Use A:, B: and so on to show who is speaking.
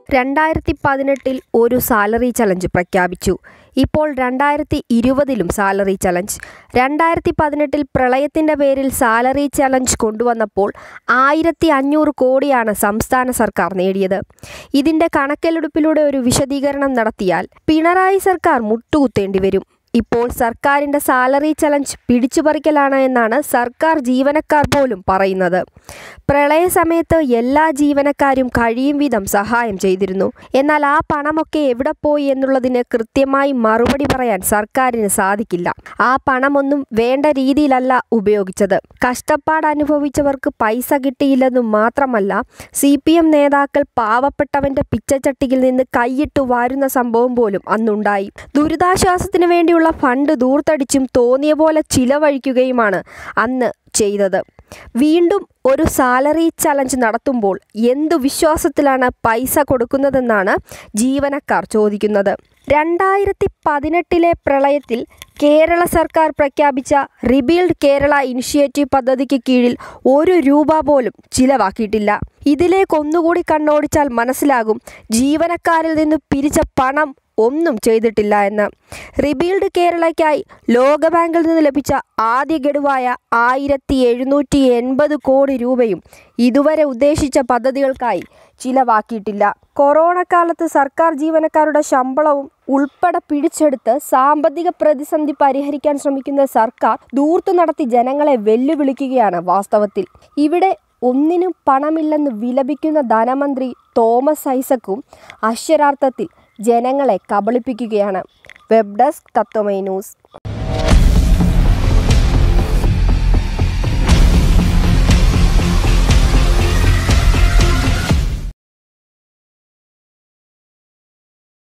A: രണ്ടായിരത്തി പതിനെട്ടിൽ ഒരു സാലറി ചലഞ്ച് പ്രഖ്യാപിച്ചു ഇപ്പോൾ രണ്ടായിരത്തി ഇരുപതിലും സാലറി ചലഞ്ച് രണ്ടായിരത്തി പതിനെട്ടിൽ പ്രളയത്തിൻ്റെ പേരിൽ സാലറി ചലഞ്ച് കൊണ്ടുവന്നപ്പോൾ ആയിരത്തി അഞ്ഞൂറ് കോടിയാണ് സംസ്ഥാന സർക്കാർ നേടിയത് ഇതിൻ്റെ കണക്കെടുപ്പിലൂടെ ഒരു വിശദീകരണം നടത്തിയാൽ പിണറായി സർക്കാർ മുട്ടുകുത്തേണ്ടി വരും ഇപ്പോൾ സർക്കാരിൻ്റെ സാലറി ചലഞ്ച് പിടിച്ചുപറിക്കലാണ് എന്നാണ് സർക്കാർ ജീവനക്കാർ പോലും പറയുന്നത് പ്രളയ സമയത്ത് എല്ലാ ജീവനക്കാരും കഴിയും വിധം സഹായം ചെയ്തിരുന്നു എന്നാൽ ആ പണമൊക്കെ എവിടെ പോയി എന്നുള്ളതിന് കൃത്യമായി മറുപടി പറയാൻ സർക്കാരിന് സാധിക്കില്ല ആ പണമൊന്നും വേണ്ട രീതിയിലല്ല ഉപയോഗിച്ചത് കഷ്ടപ്പാട് അനുഭവിച്ചവർക്ക് പൈസ കിട്ടിയില്ലെന്നും മാത്രമല്ല സി പി എം നേതാക്കൾ പാവപ്പെട്ടവന്റെ പിച്ചച്ചട്ടിയിൽ നിന്ന് കൈയിട്ട് വാരുന്ന സംഭവം പോലും അന്നുണ്ടായി ദുരിതാശ്വാസത്തിന് വേണ്ടിയുള്ള ഫണ്ട് ദൂർത്തടിച്ചും തോന്നിയ പോലെ ചിലവഴിക്കുകയുമാണ് അന്ന് ചെയ്തത് വീണ്ടും ഒരു സാലറി ചലഞ്ച് നടത്തുമ്പോൾ എന്തു വിശ്വാസത്തിലാണ് പൈസ കൊടുക്കുന്നതെന്നാണ് ജീവനക്കാർ ചോദിക്കുന്നത് രണ്ടായിരത്തി പതിനെട്ടിലെ പ്രളയത്തിൽ കേരള സർക്കാർ പ്രഖ്യാപിച്ച റിബിൽഡ് കേരള ഇനിഷ്യേറ്റീവ് പദ്ധതിക്ക് കീഴിൽ ഒരു രൂപ പോലും ചിലവാക്കിയിട്ടില്ല ഇതിലേക്ക് ഒന്നുകൂടി കണ്ണോടിച്ചാൽ മനസ്സിലാകും ജീവനക്കാരിൽ നിന്ന് പിരിച്ച പണം ഒന്നും ചെയ്തിട്ടില്ല എന്ന് റിബീൽഡ് കേരളയ്ക്കായി ലോകബാങ്കിൽ നിന്ന് ലഭിച്ച ആദ്യ ഗഡുവായ ആയിരത്തി എഴുന്നൂറ്റി എൺപത് കോടി രൂപയും ഇതുവരെ ഉദ്ദേശിച്ച പദ്ധതികൾക്കായി ചിലവാക്കിയിട്ടില്ല കൊറോണ കാലത്ത് സർക്കാർ ജീവനക്കാരുടെ ശമ്പളവും ഉൾപ്പെടെ പിടിച്ചെടുത്ത് സാമ്പത്തിക പ്രതിസന്ധി പരിഹരിക്കാൻ ശ്രമിക്കുന്ന സർക്കാർ ദൂർത്തു നടത്തി ജനങ്ങളെ വെല്ലുവിളിക്കുകയാണ് വാസ്തവത്തിൽ ഇവിടെ ഒന്നിനും പണമില്ലെന്ന് വിലപിക്കുന്ന ധനമന്ത്രി തോമസ് ഐസക്കും അക്ഷരാർത്ഥത്തിൽ ജനങ്ങളെ കബളിപ്പിക്കുകയാണ് വെബ് ഡെസ്ക് തത്വമൈ ന്യൂസ്